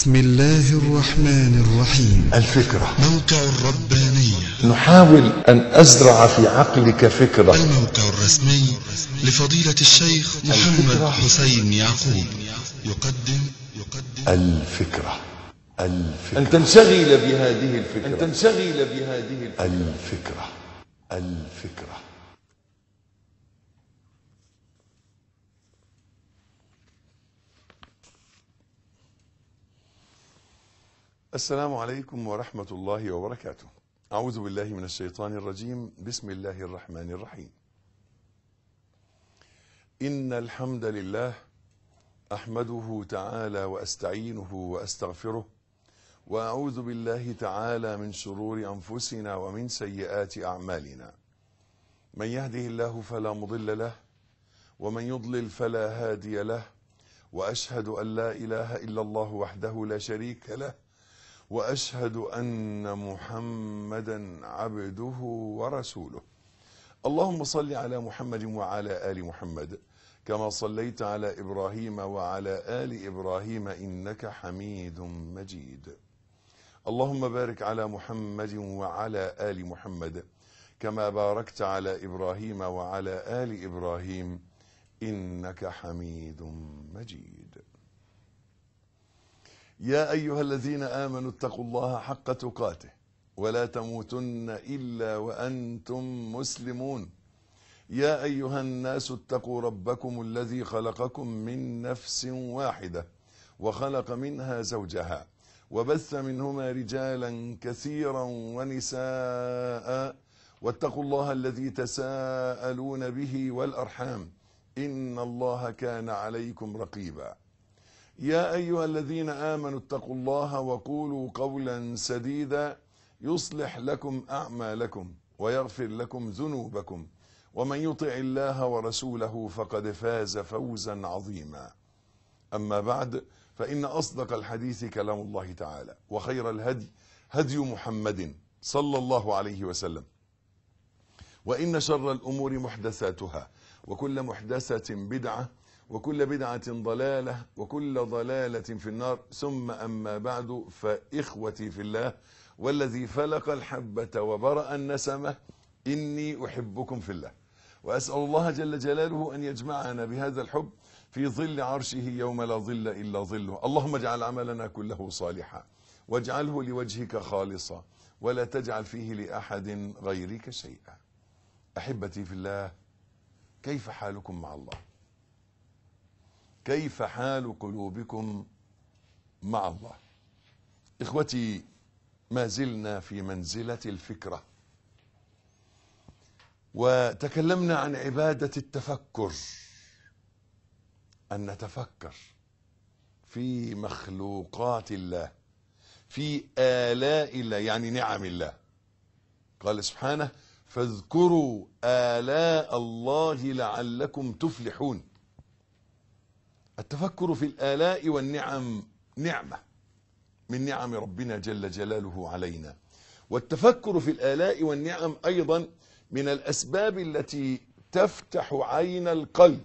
بسم الله الرحمن الرحيم الفكرة موقع الربانية نحاول أن أزرع في عقلك فكرة الموقع الرسمي لفضيلة الشيخ محمد الفكرة. حسين يعقوب يقدم يقدم الفكرة الفكرة أن تنشغل بهذه الفكرة أن تنشغل بهذه الفكرة الفكرة الفكرة السلام عليكم ورحمة الله وبركاته أعوذ بالله من الشيطان الرجيم بسم الله الرحمن الرحيم إن الحمد لله أحمده تعالى وأستعينه وأستغفره وأعوذ بالله تعالى من شرور أنفسنا ومن سيئات أعمالنا من يهده الله فلا مضل له ومن يضلل فلا هادي له وأشهد أن لا إله إلا الله وحده لا شريك له وأشهد أن محمدا عبده ورسوله اللهم صل على محمد وعلى آل محمد كما صليت على إبراهيم وعلى آل إبراهيم إنك حميد مجيد اللهم بارك على محمد وعلى آل محمد كما باركت على إبراهيم وعلى آل إبراهيم إنك حميد مجيد يا أيها الذين آمنوا اتقوا الله حق تقاته ولا تموتن إلا وأنتم مسلمون يا أيها الناس اتقوا ربكم الذي خلقكم من نفس واحدة وخلق منها زوجها وبث منهما رجالا كثيرا ونساء واتقوا الله الذي تساءلون به والأرحام إن الله كان عليكم رقيبا يا أيها الذين آمنوا اتقوا الله وقولوا قولا سديدا يصلح لكم أعمالكم ويغفر لكم ذنوبكم ومن يطع الله ورسوله فقد فاز فوزا عظيما أما بعد فإن أصدق الحديث كلام الله تعالى وخير الهدي هدي محمد صلى الله عليه وسلم وإن شر الأمور محدثاتها وكل محدثة بدعة وكل بدعة ضلالة وكل ضلالة في النار ثم أما بعد فإخوتي في الله والذي فلق الحبة وبرأ النسمة إني أحبكم في الله وأسأل الله جل جلاله أن يجمعنا بهذا الحب في ظل عرشه يوم لا ظل إلا ظله اللهم اجعل عملنا كله صالحا واجعله لوجهك خالصا ولا تجعل فيه لأحد غيرك شيئا أحبتي في الله كيف حالكم مع الله كيف حال قلوبكم مع الله إخوتي ما زلنا في منزلة الفكرة وتكلمنا عن عبادة التفكر أن نتفكر في مخلوقات الله في آلاء الله يعني نعم الله قال سبحانه فاذكروا آلاء الله لعلكم تفلحون التفكر في الآلاء والنعم نعمة من نعم ربنا جل جلاله علينا والتفكر في الآلاء والنعم أيضا من الأسباب التي تفتح عين القلب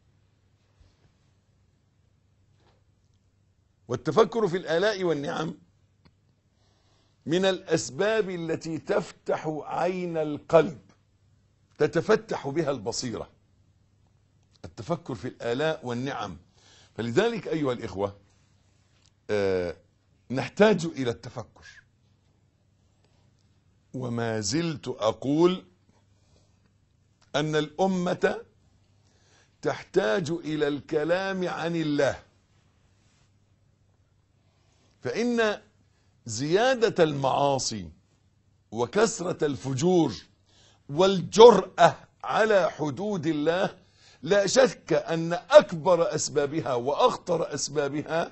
والتفكر في الآلاء والنعم من الأسباب التي تفتح عين القلب تتفتح بها البصيرة التفكر في الآلاء والنعم فلذلك أيها الإخوة آه نحتاج إلى التفكر وما زلت أقول أن الأمة تحتاج إلى الكلام عن الله فإن زيادة المعاصي وكثرة الفجور والجرأة على حدود الله لا شك أن أكبر أسبابها وأخطر أسبابها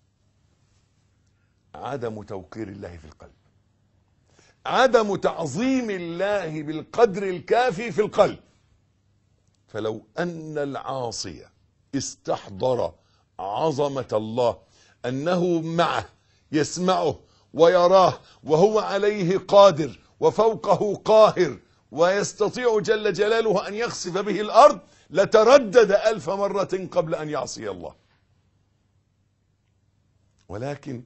عدم توقير الله في القلب عدم تعظيم الله بالقدر الكافي في القلب فلو أن العاصي استحضر عظمة الله أنه معه يسمعه ويراه وهو عليه قادر وفوقه قاهر ويستطيع جل جلاله أن يخسف به الأرض لتردد ألف مرة قبل أن يعصي الله ولكن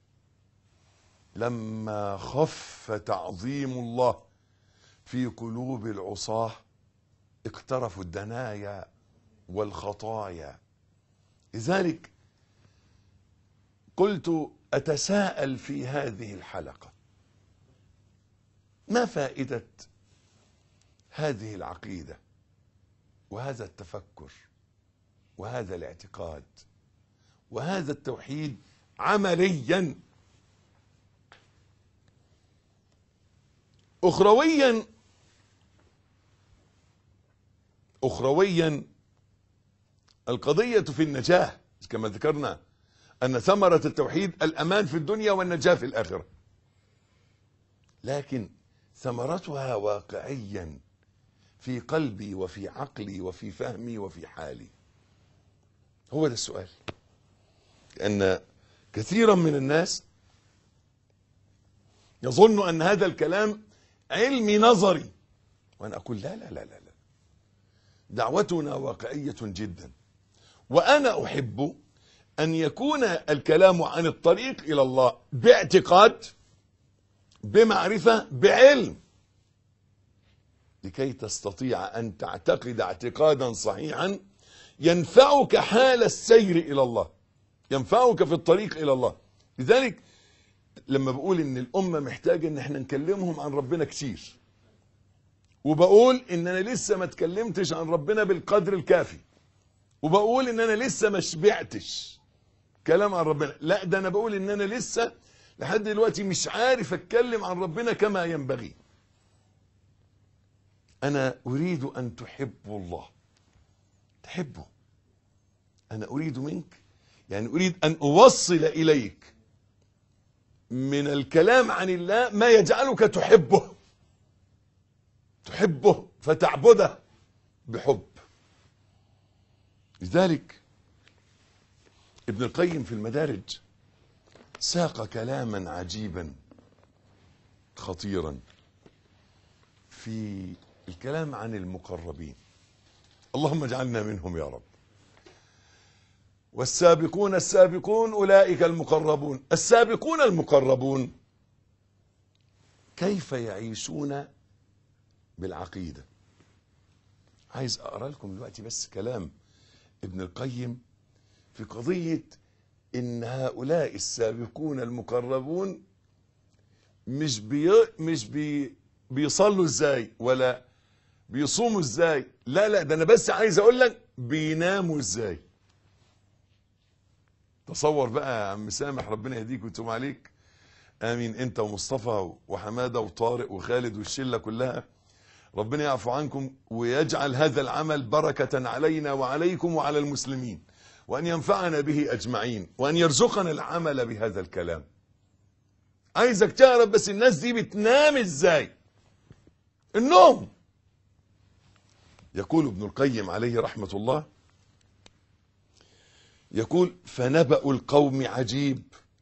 لما خف تعظيم الله في قلوب العصاه اقترفوا الدنايا والخطايا لذلك قلت اتساءل في هذه الحلقه ما فائده هذه العقيده وهذا التفكر وهذا الاعتقاد وهذا التوحيد عمليا اخرويا اخرويا القضيه في النجاه كما ذكرنا ان ثمره التوحيد الامان في الدنيا والنجاه في الاخره لكن ثمرتها واقعيا في قلبي وفي عقلي وفي فهمي وفي حالي هو ده السؤال لأن كثيرا من الناس يظن أن هذا الكلام علمي نظري وأنا أقول لا لا لا لا, لا. دعوتنا واقعية جدا وأنا أحب أن يكون الكلام عن الطريق إلى الله باعتقاد بمعرفة بعلم لكي تستطيع أن تعتقد اعتقادا صحيحا ينفعك حال السير إلى الله ينفعك في الطريق إلى الله لذلك لما بقول إن الأمة محتاجة إن احنا نكلمهم عن ربنا كتير وبقول إن أنا لسه ما اتكلمتش عن ربنا بالقدر الكافي وبقول إن أنا لسه ما شبعتش كلام عن ربنا لا ده أنا بقول إن أنا لسه لحد دلوقتي مش عارف أتكلم عن ربنا كما ينبغي أنا أريد أن تحبوا الله تحبه أنا أريد منك يعني أريد أن أوصل إليك من الكلام عن الله ما يجعلك تحبه تحبه فتعبده بحب لذلك ابن القيم في المدارج ساق كلاما عجيبا خطيرا في الكلام عن المقربين اللهم اجعلنا منهم يا رب والسابقون السابقون اولئك المقربون السابقون المقربون كيف يعيشون بالعقيده عايز اقرا لكم دلوقتي بس كلام ابن القيم في قضيه ان هؤلاء السابقون المقربون مش بي مش بي بيصلوا ازاي ولا بيصوموا ازاي لا لا ده انا بس عايز اقول لك بيناموا ازاي تصور بقى يا عم سامح ربنا يهديك ويتوب عليك امين انت ومصطفى وحماده وطارق وخالد والشله كلها ربنا يعفو عنكم ويجعل هذا العمل بركه علينا وعليكم وعلى المسلمين وان ينفعنا به اجمعين وان يرزقنا العمل بهذا الكلام عايزك تعرف بس الناس دي بتنام ازاي النوم يقول ابن القيم عليه رحمة الله يقول فنبأ القوم عجيب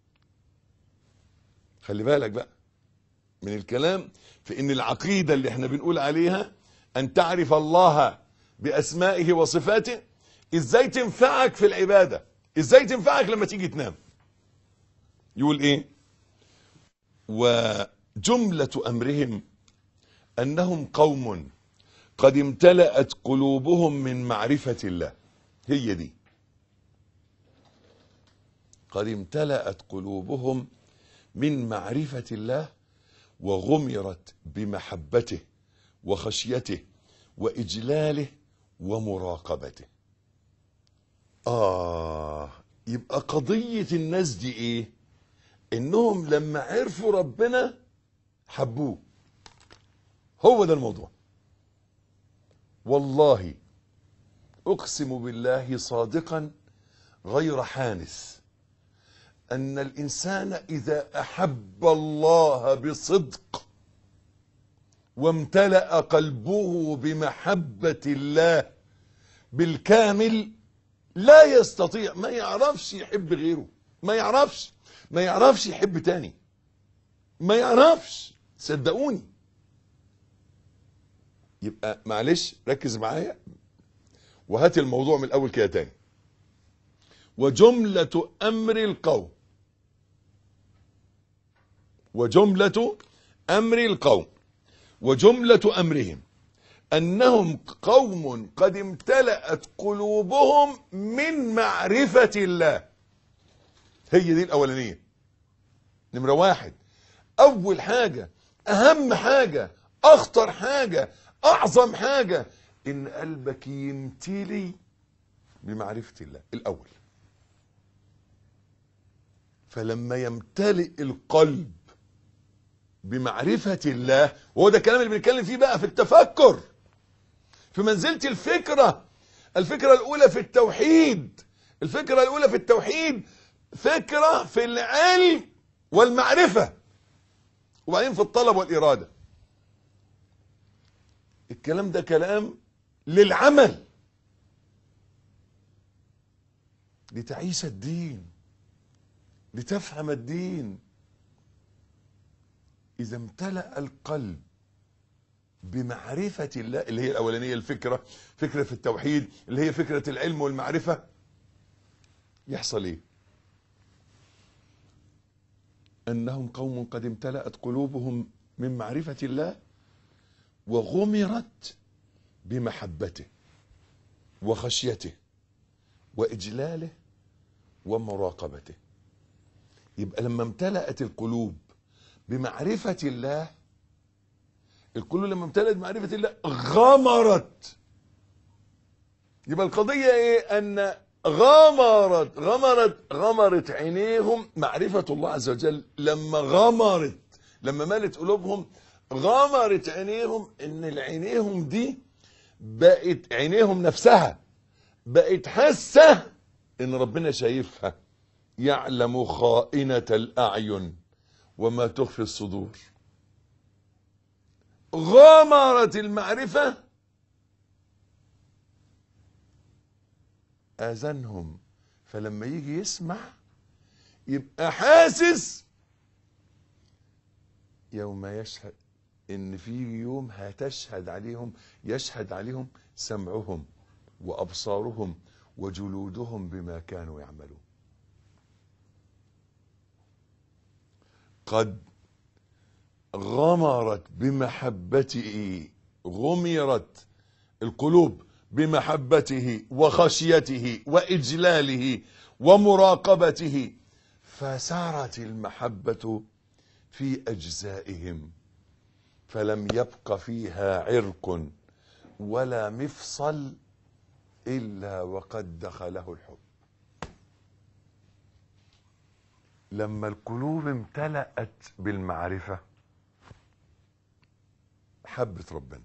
خلي بالك بقى من الكلام في ان العقيدة اللي احنا بنقول عليها ان تعرف الله باسمائه وصفاته ازاي تنفعك في العبادة ازاي تنفعك لما تيجي تنام يقول ايه وجملة امرهم انهم قوم قد امتلأت قلوبهم من معرفة الله هي دي قد امتلأت قلوبهم من معرفة الله وغمرت بمحبته وخشيته وإجلاله ومراقبته آه يبقى قضية الناس دي إيه إنهم لما عرفوا ربنا حبوه هو ده الموضوع والله اقسم بالله صادقا غير حانث ان الانسان اذا احب الله بصدق وامتلا قلبه بمحبه الله بالكامل لا يستطيع ما يعرفش يحب غيره ما يعرفش ما يعرفش يحب تاني ما يعرفش صدقوني يبقى معلش ركز معايا وهات الموضوع من الاول كده تاني وجملة امر القوم وجملة أمر القوم وجملة أمرهم أنهم قوم قد امتلأت قلوبهم من معرفة الله هي دي الأولانية نمرة واحد أول حاجة أهم حاجة أخطر حاجة أعظم حاجة إن قلبك يمتلي بمعرفة الله الأول فلما يمتلئ القلب بمعرفة الله وهو ده الكلام اللي بنتكلم فيه بقى في التفكر في منزلة الفكرة الفكرة الأولى في التوحيد الفكرة الأولى في التوحيد فكرة في العلم والمعرفة وبعدين في الطلب والإرادة الكلام ده كلام للعمل لتعيش الدين لتفهم الدين إذا امتلأ القلب بمعرفة الله اللي هي الأولانية الفكرة فكرة في التوحيد اللي هي فكرة العلم والمعرفة يحصل إيه أنهم قوم قد امتلأت قلوبهم من معرفة الله وغمرت بمحبته وخشيته وإجلاله ومراقبته يبقى لما امتلأت القلوب بمعرفة الله القلوب لما امتلأت بمعرفة الله غمرت يبقى القضية ايه ان غمرت غمرت غمرت عينيهم معرفة الله عز وجل لما غمرت لما مالت قلوبهم غمرت عينيهم ان العينيهم دي بقت عينيهم نفسها بقت حاسة ان ربنا شايفها يعلم خائنة الأعين وما تخفي الصدور غمرت المعرفة آذانهم فلما يجي يسمع يبقى حاسس يوم يشهد ان في يوم هتشهد عليهم يشهد عليهم سمعهم وابصارهم وجلودهم بما كانوا يعملون قد غمرت بمحبته غمرت القلوب بمحبته وخشيته واجلاله ومراقبته فسارت المحبه في اجزائهم فلم يبق فيها عرق ولا مفصل الا وقد دخله الحب لما القلوب امتلأت بالمعرفة حبت ربنا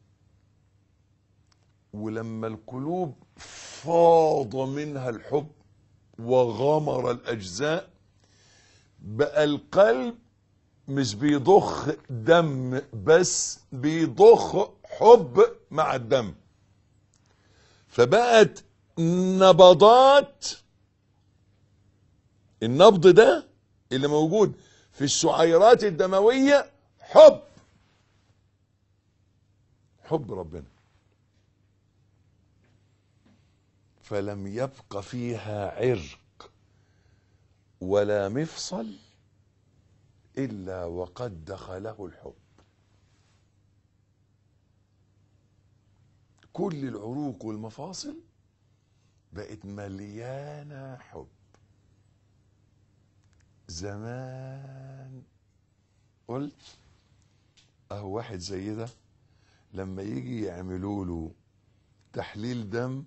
ولما القلوب فاض منها الحب وغمر الأجزاء بقى القلب مش بيضخ دم بس بيضخ حب مع الدم فبقت نبضات النبض ده اللي موجود في الشعيرات الدموية حب حب ربنا فلم يبق فيها عرق ولا مفصل إلا وقد دخله الحب كل العروق والمفاصل بقت مليانة حب زمان قلت اهو واحد زي ده لما يجي يعملوا له تحليل دم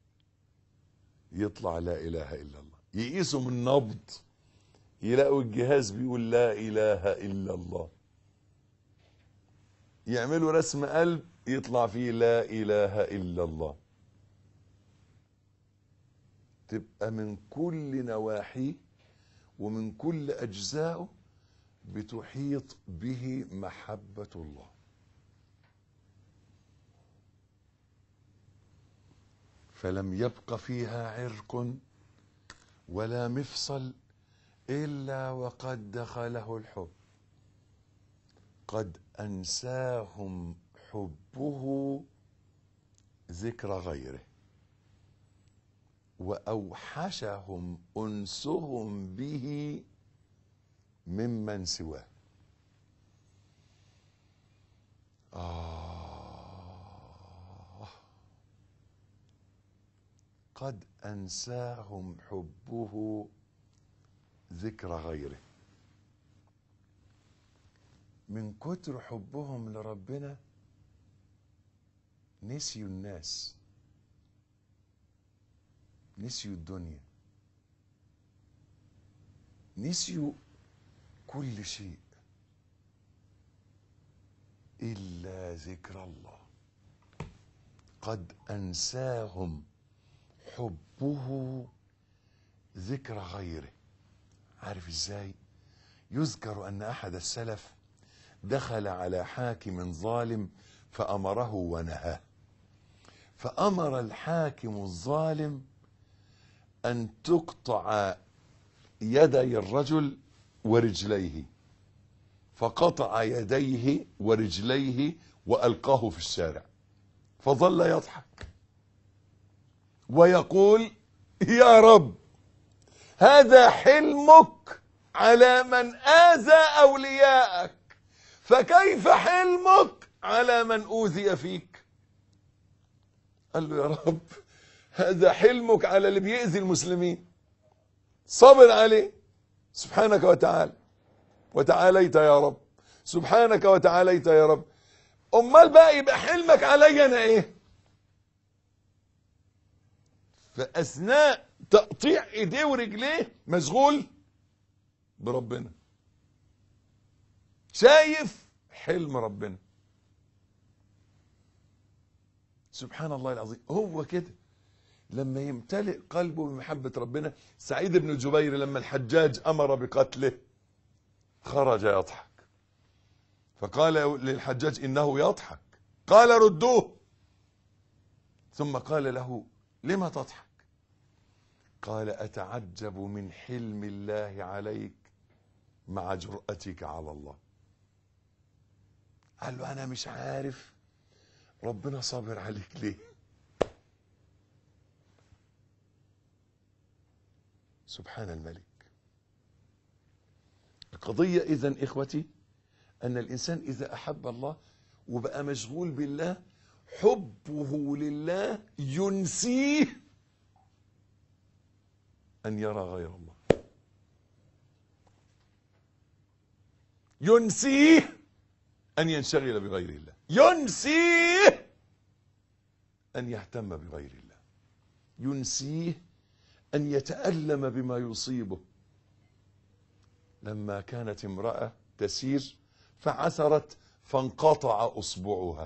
يطلع لا اله الا الله يقيسوا من نبض يلاقوا الجهاز بيقول لا اله الا الله يعملوا رسم قلب يطلع فيه لا اله الا الله تبقى من كل نواحيه ومن كل أجزائه بتحيط به محبة الله فلم يبق فيها عرق ولا مفصل إلا وقد دخله الحب قد أنساهم حبه ذكر غيره واوحشهم انسهم به ممن سواه آه قد أنساهم حبه ذكر غيره من كتر حبهم لربنا نسيوا الناس نسيوا الدنيا نسيوا كل شيء إلا ذكر الله قد أنساهم حبه ذكر غيره عارف ازاي يذكر أن أحد السلف دخل على حاكم ظالم فأمره ونهاه فأمر الحاكم الظالم أن تقطع يدي الرجل ورجليه فقطع يديه ورجليه وألقاه في الشارع فظل يضحك ويقول يا رب هذا حلمك على من آذى أولياءك فكيف حلمك على من أوذي فيك قال له يا رب هذا حلمك على اللي بيأذي المسلمين صبر عليه سبحانك وتعالى وتعاليت يا رب سبحانك وتعاليت يا رب امال بقى يبقى حلمك عليا انا ايه فاثناء تقطيع ايديه ورجليه مشغول بربنا شايف حلم ربنا سبحان الله العظيم هو كده لما يمتلئ قلبه بمحبة ربنا سعيد بن جبير لما الحجاج أمر بقتله خرج يضحك فقال للحجاج إنه يضحك قال ردوه ثم قال له لما تضحك قال أتعجب من حلم الله عليك مع جرأتك على الله قال له أنا مش عارف ربنا صابر عليك ليه سبحان الملك القضية إذن إخوتي أن الإنسان إذا أحب الله وبقى مشغول بالله حبه لله ينسيه أن يرى غير الله ينسيه أن ينشغل بغير الله ينسيه أن يهتم بغير الله ينسيه أن يتألم بما يصيبه لما كانت امرأة تسير فعثرت فانقطع أصبعها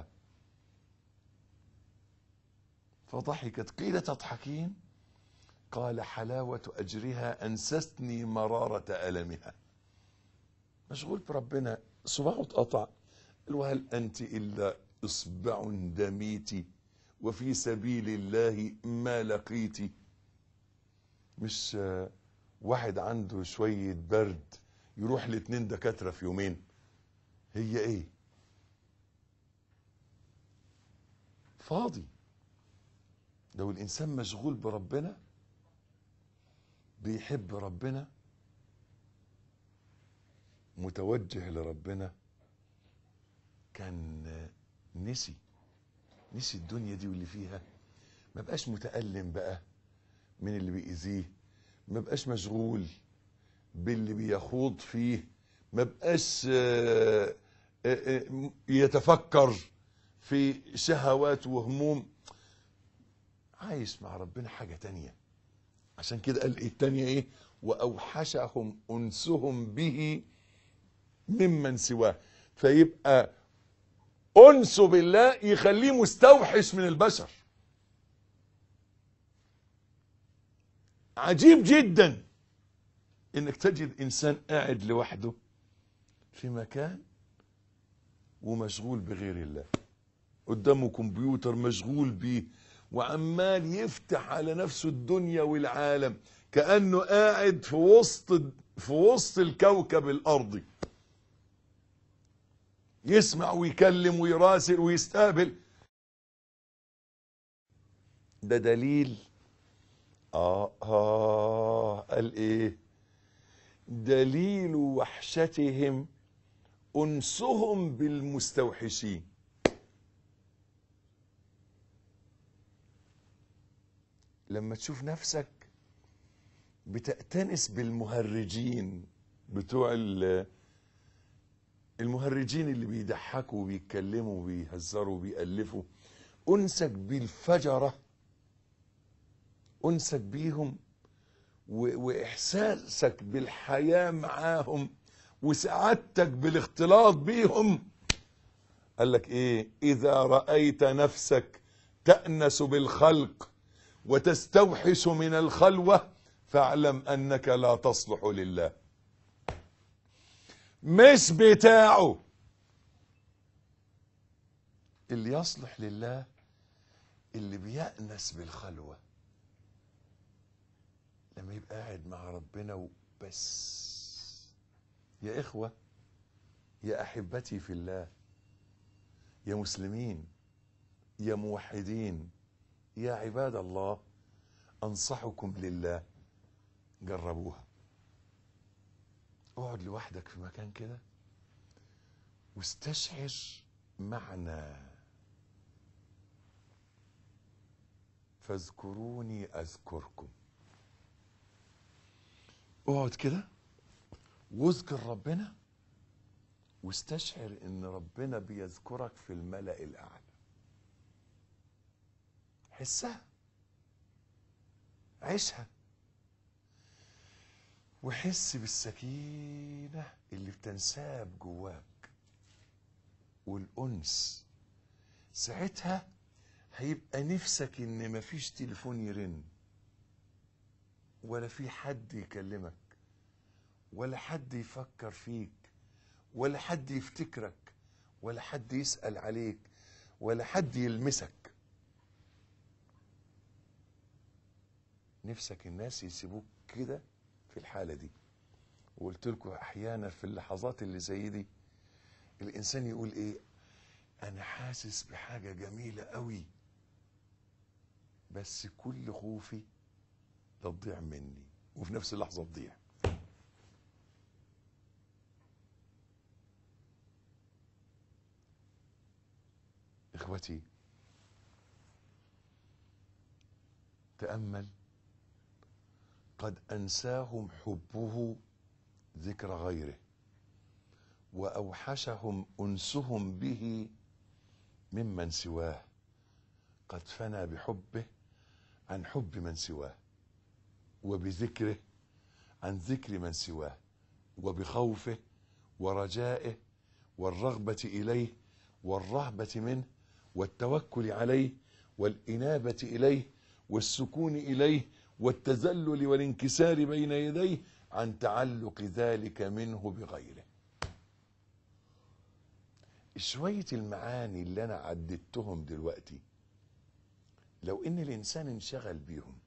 فضحكت قيل تضحكين قال حلاوة أجرها أنستني مرارة ألمها مشغول بربنا صباعه اتقطع وهل أنت إلا إصبع دميت وفي سبيل الله ما لقيت مش واحد عنده شوية برد يروح لاتنين دكاترة في يومين هي ايه فاضي لو الانسان مشغول بربنا بيحب ربنا متوجه لربنا كان نسي نسي الدنيا دي واللي فيها ما بقاش متألم بقى من اللي بيأذيه ما بقاش مشغول باللي بيخوض فيه ما بقاش يتفكر في شهوات وهموم عايش مع ربنا حاجة تانية عشان كده قال ايه التانية ايه واوحشهم انسهم به ممن سواه فيبقى انسه بالله يخليه مستوحش من البشر عجيب جدا انك تجد انسان قاعد لوحده في مكان ومشغول بغير الله قدامه كمبيوتر مشغول بيه وعمال يفتح على نفسه الدنيا والعالم كأنه قاعد في وسط في وسط الكوكب الأرضي يسمع ويكلم ويراسل ويستقبل ده دليل آه آه قال إيه دليل وحشتهم أنسهم بالمستوحشين لما تشوف نفسك بتأتنس بالمهرجين بتوع ال- المهرجين اللي بيضحكوا وبيتكلموا وبيهزروا وبيألفوا أنسك بالفجرة أنسك بيهم و- وإحساسك بالحياة معاهم وسعادتك بالاختلاط بيهم قال لك إيه إذا رأيت نفسك تأنس بالخلق وتستوحش من الخلوة فاعلم أنك لا تصلح لله مش بتاعه اللي يصلح لله اللي بيأنس بالخلوة لما يبقى قاعد مع ربنا وبس يا إخوة يا أحبتي في الله يا مسلمين يا موحدين يا عباد الله أنصحكم لله جربوها اقعد لوحدك في مكان كده واستشعر معنى فاذكروني اذكركم اقعد كده واذكر ربنا واستشعر ان ربنا بيذكرك في الملأ الاعلى حسها عيشها وحس بالسكينة اللي بتنساب جواك والأنس ساعتها هيبقى نفسك ان مفيش تليفون يرن ولا في حد يكلمك ولا حد يفكر فيك ولا حد يفتكرك ولا حد يسأل عليك ولا حد يلمسك نفسك الناس يسيبوك كده في الحالة دي وقلت لكم احيانا في اللحظات اللي زي دي الانسان يقول ايه انا حاسس بحاجة جميلة قوي بس كل خوفي لا تضيع مني وفي نفس اللحظة تضيع اخوتي تأمل قد أنساهم حبه ذكر غيره وأوحشهم أنسهم به ممن سواه قد فنى بحبه عن حب من سواه وبذكره عن ذكر من سواه وبخوفه ورجائه والرغبة إليه والرهبة منه والتوكل عليه والإنابة إليه والسكون إليه والتذلل والانكسار بين يديه عن تعلق ذلك منه بغيره شوية المعاني اللي أنا عددتهم دلوقتي لو إن الإنسان انشغل بيهم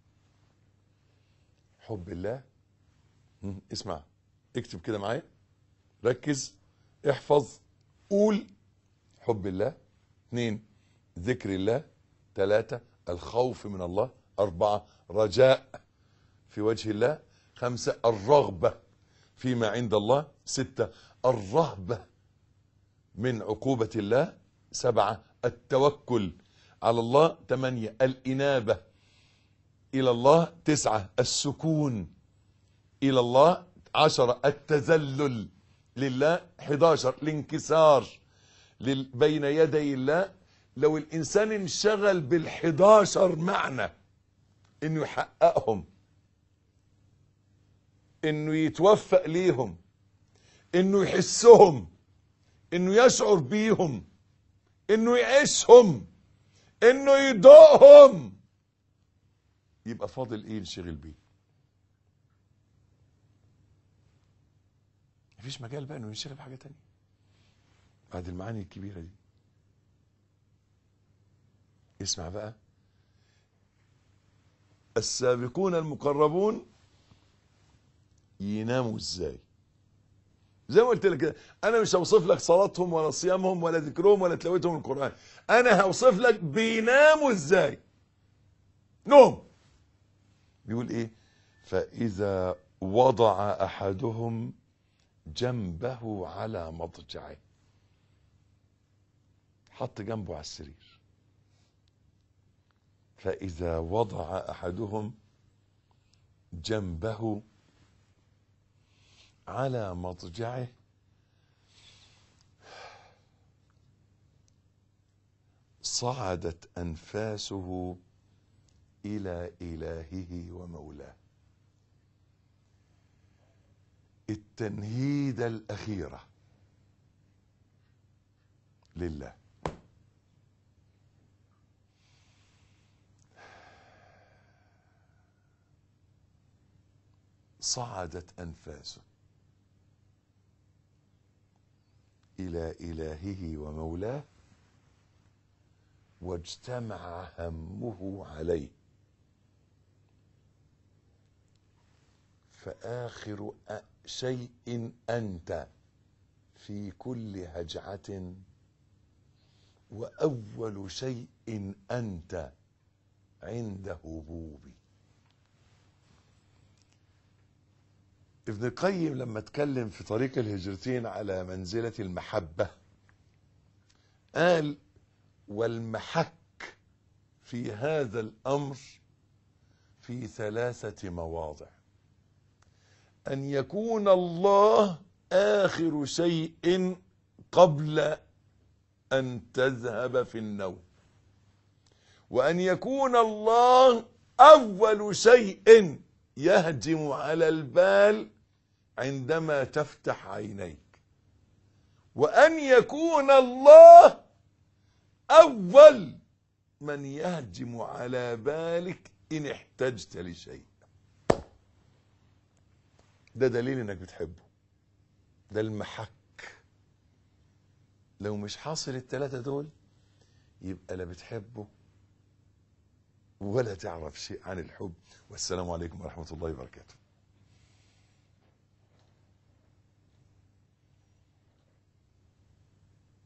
حب الله مم، اسمع اكتب كده معايا ركز احفظ قول حب الله اثنين ذكر الله ثلاثة الخوف من الله أربعة رجاء في وجه الله خمسة الرغبة فيما عند الله ستة الرهبة من عقوبة الله سبعة التوكل على الله ثمانية الإنابة إلى الله تسعة السكون إلى الله عشرة التذلل لله 11 الانكسار لل- بين يدي الله لو الإنسان انشغل بال11 معنى إنه يحققهم إنه يتوفق ليهم إنه يحسهم إنه يشعر بيهم إنه يعيشهم إنه يدوقهم يبقى فاضل إيه ينشغل بيه مفيش مجال بقى انه ينشغل بحاجه تانية بعد المعاني الكبيره دي اسمع بقى السابقون المقربون يناموا ازاي زي ما قلت لك كده انا مش هوصف لك صلاتهم ولا صيامهم ولا ذكرهم ولا تلاوتهم القران انا هوصف لك بيناموا ازاي نوم بيقول ايه فاذا وضع احدهم جنبه على مضجعه حط جنبه على السرير فإذا وضع أحدهم جنبه على مضجعه صعدت أنفاسه إلى إلهه ومولاه التنهيدة الأخيرة لله صعدت أنفاسه إلى إلهه ومولاه واجتمع همه عليه فآخر أ- شيء أنت في كل هجعة وأول شيء أنت عند هبوبي ابن القيم لما اتكلم في طريق الهجرتين على منزلة المحبة قال والمحك في هذا الأمر في ثلاثة مواضع أن يكون الله آخر شيء قبل أن تذهب في النوم وأن يكون الله أول شيء يهجم على البال عندما تفتح عينيك وأن يكون الله أول من يهجم على بالك إن احتجت لشيء ده دليل انك بتحبه ده المحك لو مش حاصل التلاتة دول يبقى لا بتحبه ولا تعرف شيء عن الحب والسلام عليكم ورحمة الله وبركاته